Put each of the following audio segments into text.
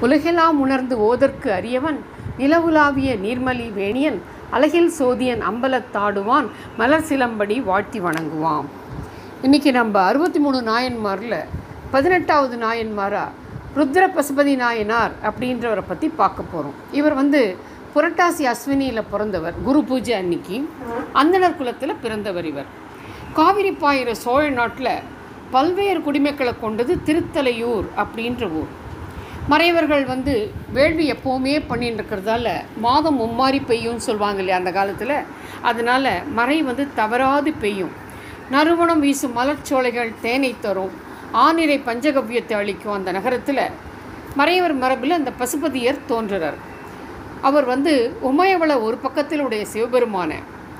உலகெல்லாம் உணர்ந்து ஓதற்கு அரியவன் நிலவுலாவிய நீர்மலி வேணியன் அழகில் சோதியன் அம்பலத்தாடுவான் மலர் சிலம்படி வாழ்த்தி வணங்குவான் இன்றைக்கி நம்ம அறுபத்தி மூணு நாயன்மாரில் பதினெட்டாவது நாயன்மாரா ருத்ர பசுபதி நாயனார் அப்படின்றவரை பற்றி பார்க்க போகிறோம் இவர் வந்து புரட்டாசி அஸ்வினியில் பிறந்தவர் குரு பூஜை அன்னைக்கு அந்தனர் குலத்தில் பிறந்தவர் இவர் காவிரி பாயிற சோழ நாட்டில் பல்வேறு குடிமக்களை கொண்டது திருத்தலையூர் அப்படின்ற ஊர் மறைவர்கள் வந்து வேள்வி எப்போவுமே பண்ணிட்டு இருக்கிறதால மாதம் மும்மாரி பெய்யும்னு சொல்லுவாங்க இல்லையா அந்த காலத்தில் அதனால் மறை வந்து தவறாது பெய்யும் நறுவனம் வீசும் மலர்ச்சோலைகள் தேனை தரும் ஆனிரை பஞ்சகவ்யத்தை அளிக்கும் அந்த நகரத்தில் மறையவர் மரபில் அந்த பசுபதியர் தோன்றுறார் அவர் வந்து உமையவள ஒரு பக்கத்தில் உடைய சிவபெருமான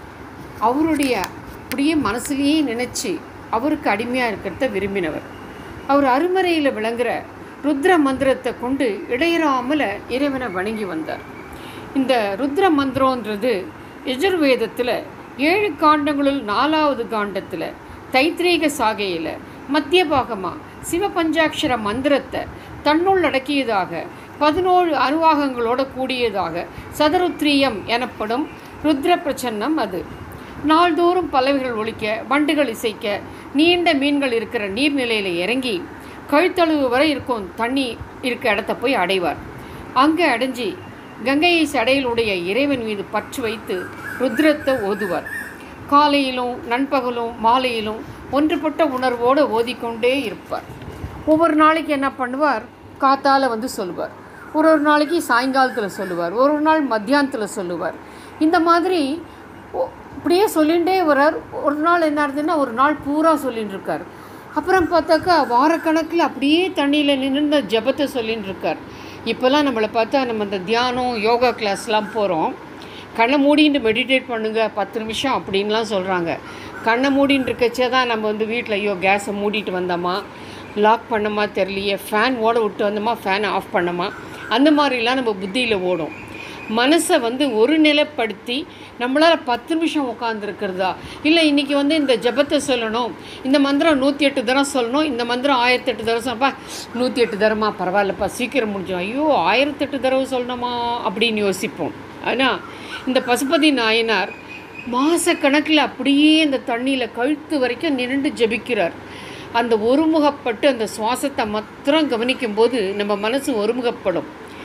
அவருடைய அப்படியே மனசுலேயே நினச்சி அவருக்கு அடிமையாக இருக்கிறத விரும்பினவர் அவர் அருமறையில் விளங்குற ருத்ர மந்திரத்தை கொண்டு இடையறாமல் இறைவனை வணங்கி வந்தார் இந்த ருத்ர மந்திரன்றது யஜுர்வேதத்தில் ஏழு காண்டங்களுள் நாலாவது காண்டத்தில் தைத்திரீக சாகையில் மத்திய பாகமாக சிவபஞ்சாட்சர மந்திரத்தை தன்னுள் அடக்கியதாக பதினோரு அணுவாகங்களோட கூடியதாக சதருத்ரியம் எனப்படும் ருத்ர பிரச்சன்னம் அது நாள்தோறும் பறவைகள் ஒழிக்க வண்டுகள் இசைக்க நீண்ட மீன்கள் இருக்கிற நீர்நிலையில் இறங்கி கழுத்தளவு வரை இருக்கும் தண்ணி இருக்க இடத்த போய் அடைவார் அங்கே அடைஞ்சி கங்கையை சடையிலுடைய இறைவன் மீது பற்று வைத்து ருத்ரத்தை ஓதுவார் காலையிலும் நண்பகலும் மாலையிலும் ஒன்றுபட்ட உணர்வோடு ஓதிக்கொண்டே இருப்பார் ஒவ்வொரு நாளைக்கு என்ன பண்ணுவார் காத்தால வந்து சொல்லுவார் ஒரு ஒரு நாளைக்கு சாயங்காலத்தில் சொல்லுவார் ஒரு ஒரு நாள் மத்தியானத்தில் சொல்லுவார் இந்த மாதிரி ஒ- இப்படியே சொல்லிகிட்டே வரார் ஒரு நாள் என்ன ஆகுதுன்னா ஒரு நாள் பூரா சொல்லின்னு இருக்கார் அப்புறம் பார்த்தாக்கா வாரக்கணக்கில் அப்படியே தண்ணியில் நின்று இந்த ஜபத்தை சொல்லின்னு இருக்கார் இப்போல்லாம் நம்மளை பார்த்தா நம்ம இந்த தியானம் யோகா கிளாஸ்லாம் போகிறோம் கண்ணை மூடிட்டு மெடிடேட் பண்ணுங்க பத்து நிமிஷம் அப்படின்லாம் சொல்கிறாங்க கண்ணை மூடின்னு இருக்கச்சே தான் நம்ம வந்து வீட்டில் ஐயோ கேஸை மூடிட்டு வந்தோமா லாக் பண்ணமா தெரியலையே ஃபேன் ஓட விட்டு வந்தோமா ஃபேனை ஆஃப் பண்ணோமா அந்த மாதிரிலாம் நம்ம புத்தியில் ஓடும் மனசை வந்து ஒரு நிலைப்படுத்தி நம்மளால் பத்து நிமிஷம் உட்காந்துருக்கிறதா இல்லை இன்றைக்கி வந்து இந்த ஜபத்தை சொல்லணும் இந்த மந்திரம் நூற்றி எட்டு தரம் சொல்லணும் இந்த மந்திரம் ஆயிரத்தெட்டு தரம் சொல்லப்பா நூற்றி எட்டு தரமா பரவாயில்லப்பா சீக்கிரம் முடிஞ்சோம் ஐயோ ஆயிரத்தெட்டு தடவை சொல்லணுமா அப்படின்னு யோசிப்போம் ஆனால் இந்த பசுபதி நாயனார் மாதக்கணக்கில் அப்படியே அந்த தண்ணியில் கழுத்து வரைக்கும் நின்று ஜெபிக்கிறார் அந்த ஒருமுகப்பட்டு அந்த சுவாசத்தை மாத்திரம் கவனிக்கும்போது நம்ம மனசு ஒருமுகப்படும்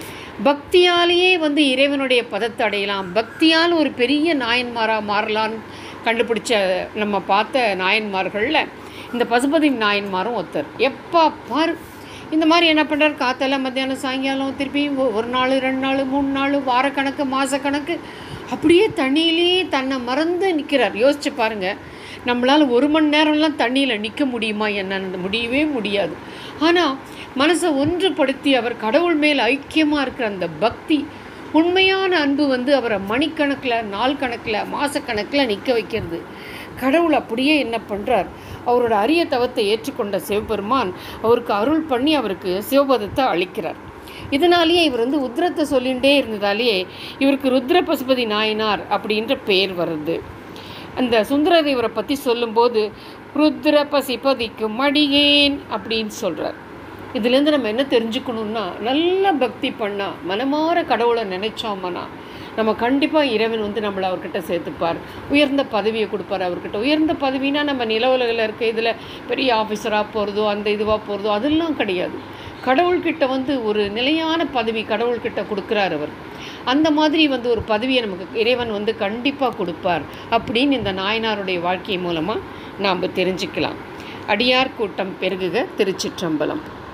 பக்தியாலேயே வந்து இறைவனுடைய பதத்தை அடையலாம் பக்தியால் ஒரு பெரிய நாயன்மாராக மாறலான்னு கண்டுபிடிச்ச நம்ம பார்த்த நாயன்மார்களில் இந்த பசுபதி நாயன்மாரும் ஒருத்தர் எப்போ பாரு இந்த மாதிரி என்ன பண்ணுறார் காத்தால மத்தியானம் சாயங்காலம் திருப்பி ஒ- ஒரு நாள் ரெண்டு நாள் மூணு நாள் வாரக்கணக்கு மாதக்கணக்கு அப்படியே தண்ணியிலேயே தன்னை மறந்து நிற்கிறார் யோசிச்சு பாருங்க நம்மளால் ஒரு மணி நேரம்லாம் தண்ணியில் நிற்க முடியுமா என்னன்னு முடியவே முடியாது ஆனால் மனசை ஒன்றுபடுத்தி அவர் கடவுள் மேல் ஐக்கியமாக இருக்கிற அந்த பக்தி உண்மையான அன்பு வந்து அவரை மணிக்கணக்கில் நாள் கணக்கில் மாதக்கணக்கில் நிற்க வைக்கிறது கடவுள் அப்படியே என்ன பண்ணுறார் அவரோட அரிய தவத்தை ஏற்றுக்கொண்ட சிவபெருமான் அவருக்கு அருள் பண்ணி அவருக்கு சிவபதத்தை அளிக்கிறார் இதனாலேயே இவர் வந்து உத்ரத்தை சொல்லிகிட்டே இருந்ததாலேயே இவருக்கு ருத்ர பசுபதி நாயனார் அப்படின்ற பெயர் வருது அந்த சுந்தரர் இவரை பற்றி சொல்லும்போது ருத்ர பசிபதிக்கு மடியேன் அப்படின்னு சொல்கிறார் இதுலேருந்து நம்ம என்ன தெரிஞ்சுக்கணும்னா நல்ல பக்தி பண்ணால் மனமார கடவுளை நினைச்சோம்னா நம்ம கண்டிப்பாக இறைவன் வந்து நம்மளை அவர்கிட்ட சேர்த்துப்பார் உயர்ந்த பதவியை கொடுப்பார் அவர்கிட்ட உயர்ந்த பதவினா நம்ம நிலவுலகில் இருக்க இதில் பெரிய ஆஃபீஸராக போகிறதோ அந்த இதுவாக போகிறதோ அதெல்லாம் கிடையாது கடவுள்கிட்ட வந்து ஒரு நிலையான பதவி கடவுள்கிட்ட கொடுக்குறார் அவர் அந்த மாதிரி வந்து ஒரு பதவியை நமக்கு இறைவன் வந்து கண்டிப்பாக கொடுப்பார் அப்படின்னு இந்த நாயனாருடைய வாழ்க்கை மூலமாக நாம் தெரிஞ்சுக்கலாம் அடியார் கூட்டம் பெருகுக திருச்சிற்றம்பலம்